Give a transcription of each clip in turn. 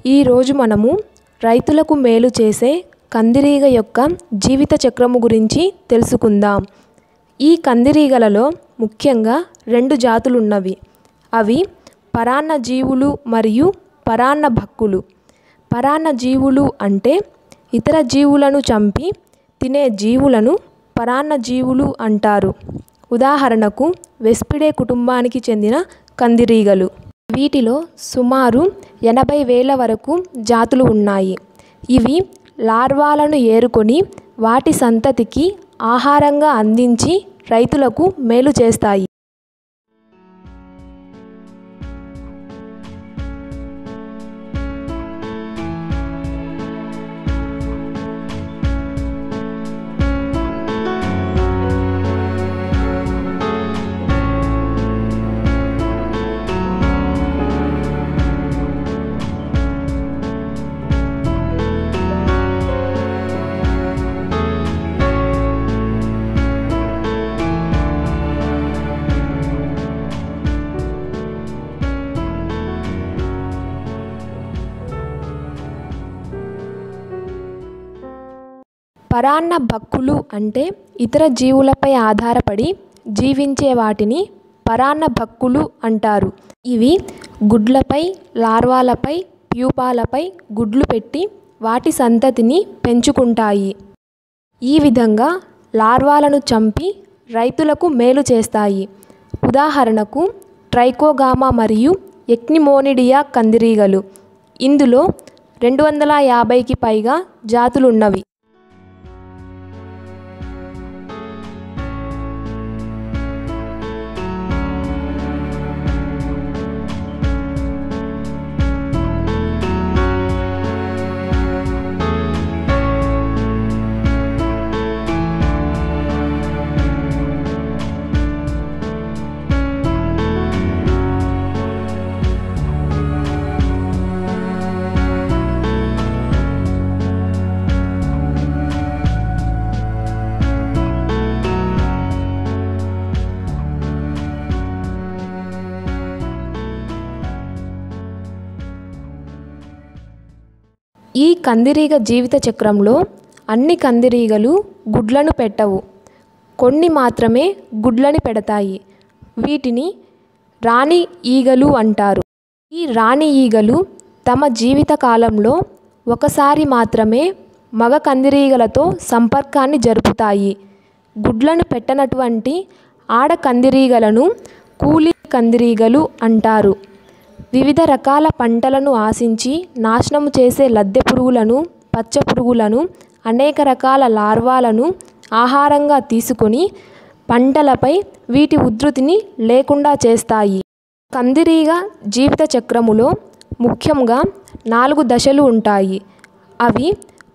ఈరోజు మనము రైతులకు మేలు చేసే కందిరీగ యొక్క జీవిత చక్రము గురించి తెలుసుకుందాం ఈ కందిరీగలలో ముఖ్యంగా రెండు జాతులు ఉన్నవి అవి పరాన్న జీవులు మరియు పరాన్న భక్కులు పరాన్న జీవులు అంటే ఇతర జీవులను చంపి తినే జీవులను పరాన్న జీవులు అంటారు ఉదాహరణకు వెస్పిడే కుటుంబానికి చెందిన కందిరీగలు వీటిలో సుమారు ఎనభై వేల వరకు జాతులు ఉన్నాయి ఇవి లార్వాలను ఏరుకొని వాటి సంతతికి ఆహారంగా అందించి రైతులకు మేలు చేస్తాయి పరాన్న భక్కులు అంటే ఇతర జీవులపై ఆధారపడి జీవించే వాటిని పరాన్న భక్కులు అంటారు ఇవి గుడ్లపై లార్వాలపై ప్యూపాలపై గుడ్లు పెట్టి వాటి సంతతిని పెంచుకుంటాయి ఈ విధంగా లార్వాలను చంపి రైతులకు మేలు చేస్తాయి ఉదాహరణకు ట్రైకోగామా మరియు ఎక్నిమోనిడియా కందిరీగలు ఇందులో రెండు వందల యాభైకి పైగా జాతులున్నవి ఈ కందిరీగ జీవిత చక్రంలో అన్ని కందిరీగలు గుడ్లను పెట్టవు కొన్ని మాత్రమే గుడ్లని పెడతాయి వీటిని రాణి ఈగలు అంటారు ఈ రాణి ఈగలు తమ జీవిత కాలంలో ఒకసారి మాత్రమే మగ కందిరీగలతో సంపర్కాన్ని జరుపుతాయి గుడ్లను పెట్టనటువంటి ఆడ కందిరీగలను కూలీ కందిరీగలు అంటారు వివిధ రకాల పంటలను ఆశించి నాశనము చేసే లద్దె పురుగులను పచ్చ పురుగులను అనేక రకాల లార్వాలను ఆహారంగా తీసుకొని పంటలపై వీటి ఉధృతిని లేకుండా చేస్తాయి కందిరీగ జీవిత చక్రములో ముఖ్యంగా నాలుగు దశలు ఉంటాయి అవి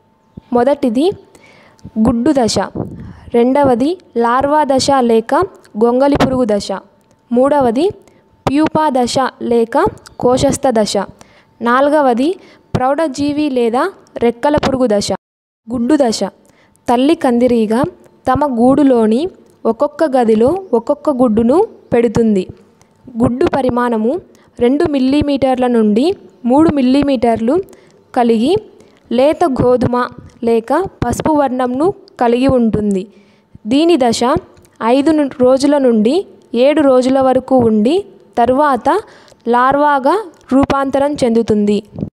మొదటిది గుడ్డు దశ రెండవది లార్వా దశ లేక గొంగలి పురుగు దశ మూడవది ప్యూపా దశ లేక కోశస్థ దశ నాలుగవది ప్రౌఢజీవి లేదా రెక్కల పురుగు దశ గుడ్డు దశ తల్లి కందిరీగ తమ గూడులోని ఒక్కొక్క గదిలో ఒక్కొక్క గుడ్డును పెడుతుంది గుడ్డు పరిమాణము రెండు మిల్లీమీటర్ల నుండి మూడు మిల్లీమీటర్లు కలిగి లేత గోధుమ లేక పసుపు వర్ణంను కలిగి ఉంటుంది దీని దశ ఐదు రోజుల నుండి ఏడు రోజుల వరకు ఉండి తరువాత లార్వాగా రూపాంతరం చెందుతుంది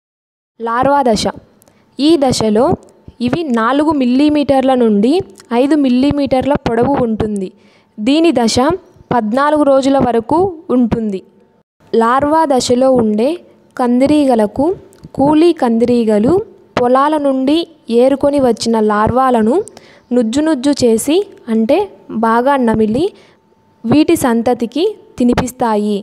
లార్వా దశ ఈ దశలో ఇవి నాలుగు మిల్లీమీటర్ల నుండి ఐదు మిల్లీమీటర్ల పొడవు ఉంటుంది దీని దశ పద్నాలుగు రోజుల వరకు ఉంటుంది లార్వా దశలో ఉండే కందిరీగలకు కూలీ కందిరీగలు పొలాల నుండి ఏరుకొని వచ్చిన లార్వాలను నుజ్జు నుజ్జు చేసి అంటే బాగా నమిలి వీటి సంతతికి తినిపిస్తాయి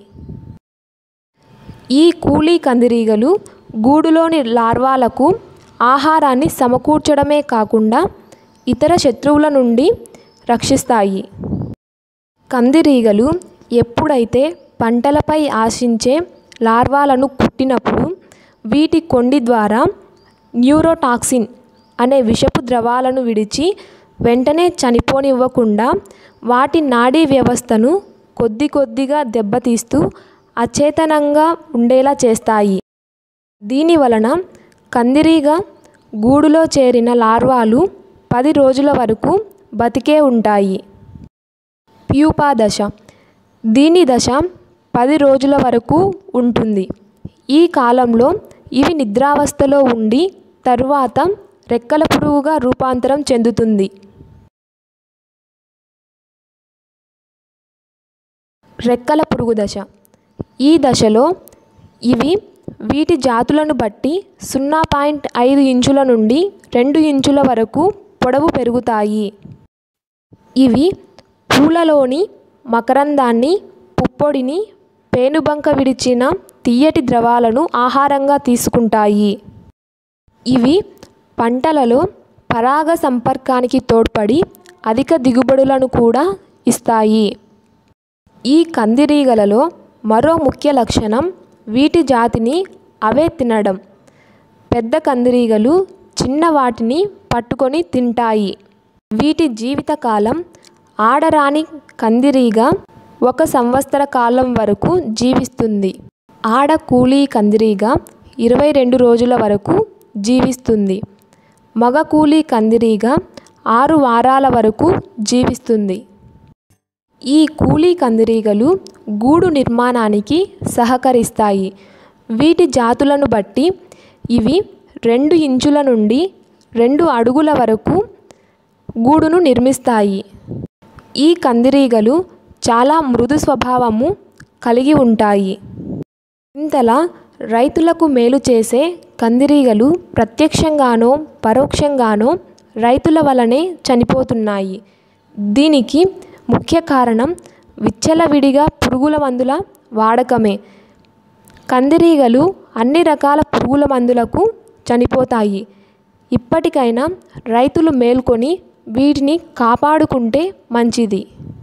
ఈ కూలీ కందిరీగలు గూడులోని లార్వాలకు ఆహారాన్ని సమకూర్చడమే కాకుండా ఇతర శత్రువుల నుండి రక్షిస్తాయి కందిరీగలు ఎప్పుడైతే పంటలపై ఆశించే లార్వాలను కుట్టినప్పుడు వీటి కొండి ద్వారా న్యూరోటాక్సిన్ అనే విషపు ద్రవాలను విడిచి వెంటనే చనిపోనివ్వకుండా వాటి నాడీ వ్యవస్థను కొద్ది కొద్దిగా దెబ్బతీస్తూ అచేతనంగా ఉండేలా చేస్తాయి దీని వలన కందిరీగ గూడులో చేరిన లార్వాలు పది రోజుల వరకు బతికే ఉంటాయి ప్యూపా దశ దీని దశ పది రోజుల వరకు ఉంటుంది ఈ కాలంలో ఇవి నిద్రావస్థలో ఉండి తరువాత రెక్కల పురుగుగా రూపాంతరం చెందుతుంది రెక్కల పురుగు దశ ఈ దశలో ఇవి వీటి జాతులను బట్టి సున్నా పాయింట్ ఐదు ఇంచుల నుండి రెండు ఇంచుల వరకు పొడవు పెరుగుతాయి ఇవి పూలలోని మకరందాన్ని పుప్పొడిని పేనుబంక విడిచిన తీయటి ద్రవాలను ఆహారంగా తీసుకుంటాయి ఇవి పంటలలో పరాగ సంపర్కానికి తోడ్పడి అధిక దిగుబడులను కూడా ఇస్తాయి ఈ కందిరీగలలో మరో ముఖ్య లక్షణం వీటి జాతిని అవే తినడం పెద్ద కందిరీగలు చిన్న వాటిని పట్టుకొని తింటాయి వీటి జీవితకాలం ఆడరాని కందిరీగ ఒక సంవత్సర కాలం వరకు జీవిస్తుంది ఆడ కూలీ కందిరీగ ఇరవై రెండు రోజుల వరకు జీవిస్తుంది మగ కూలీ కందిరీగ ఆరు వారాల వరకు జీవిస్తుంది ఈ కూలీ కందిరీగలు గూడు నిర్మాణానికి సహకరిస్తాయి వీటి జాతులను బట్టి ఇవి రెండు ఇంచుల నుండి రెండు అడుగుల వరకు గూడును నిర్మిస్తాయి ఈ కందిరీగలు చాలా మృదు స్వభావము కలిగి ఉంటాయి ఇంతలా రైతులకు మేలు చేసే కందిరీగలు ప్రత్యక్షంగానో పరోక్షంగానో రైతుల వలనే చనిపోతున్నాయి దీనికి ముఖ్య కారణం విచ్చలవిడిగా పురుగుల మందుల వాడకమే కందిరీగలు అన్ని రకాల పురుగుల మందులకు చనిపోతాయి ఇప్పటికైనా రైతులు మేల్కొని వీటిని కాపాడుకుంటే మంచిది